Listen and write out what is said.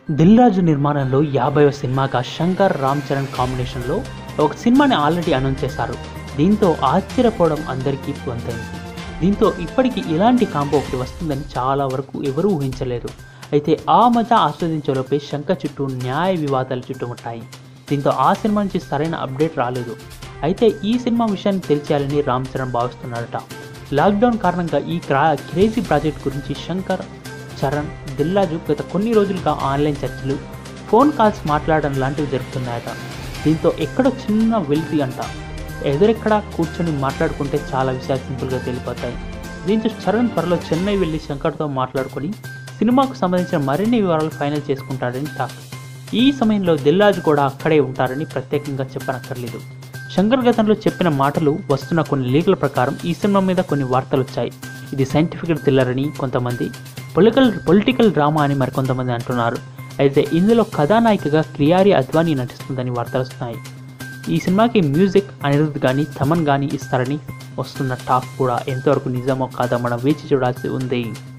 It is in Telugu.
దిల్ రాజు నిర్మాణంలో యాభైవ సినిమాగా శంకర్ రామ్ చరణ్ కాంబినేషన్లో ఒక సినిమాని ఆల్రెడీ అనౌన్స్ చేశారు దీంతో ఆశ్చర్యపోవడం అందరికీ పొందైంది దీంతో ఇప్పటికీ ఇలాంటి కాంబో ఒకటి వస్తుందని చాలా వరకు ఎవరూ ఊహించలేదు అయితే ఆ మజా ఆస్వాదించేలోపే శంకర్ చుట్టూ న్యాయ వివాదాలు చుట్టుముట్టాయి దీంతో ఆ సినిమా నుంచి సరైన అప్డేట్ రాలేదు అయితే ఈ సినిమా విషయాన్ని తెలిసేయాలని రామ్ చరణ్ భావిస్తున్నాడట లాక్డౌన్ కారణంగా ఈ క్రా క్రేజీ ప్రాజెక్ట్ గురించి శంకర్ చరణ్ దిల్రాజు గత కొన్ని రోజులుగా ఆన్లైన్ చర్చలు ఫోన్ కాల్స్ మాట్లాడడం లాంటివి జరుగుతున్నాయట దీంతో ఎక్కడో చిన్న వెలితి అంట ఎదురెక్కడ కూర్చొని మాట్లాడుకుంటే చాలా విషయాలు సింపుల్గా తెలిపోతాయి దీంతో చరణ్ త్వరలో చెన్నై వెళ్ళి శంకర్తో మాట్లాడుకొని సినిమాకు సంబంధించిన మరిన్ని వివరాలు ఫైనల్ చేసుకుంటాడని టాక్ ఈ సమయంలో దిల్రాజు కూడా అక్కడే ఉంటారని ప్రత్యేకంగా చెప్పనక్కర్లేదు శంకర్ గతంలో చెప్పిన మాటలు వస్తున్న కొన్ని లీకుల ప్రకారం ఈ సినిమా మీద కొన్ని వార్తలు వచ్చాయి ఇది సైంటిఫిక్ థ్రిల్లర్ అని కొంతమంది పొలిటికల్ పొలిటికల్ డ్రామా అని మరికొంతమంది అంటున్నారు అయితే ఇందులో కథానాయికగా క్రియారి అద్వానీ నటిస్తుందని వార్తలు వస్తున్నాయి ఈ సినిమాకి మ్యూజిక్ అనిరుద్ధ్ కానీ తమన్ కానీ ఇస్తారని వస్తున్న టాక్ కూడా ఎంతవరకు నిజమో కాదో మనం వేచి చూడాల్సి ఉంది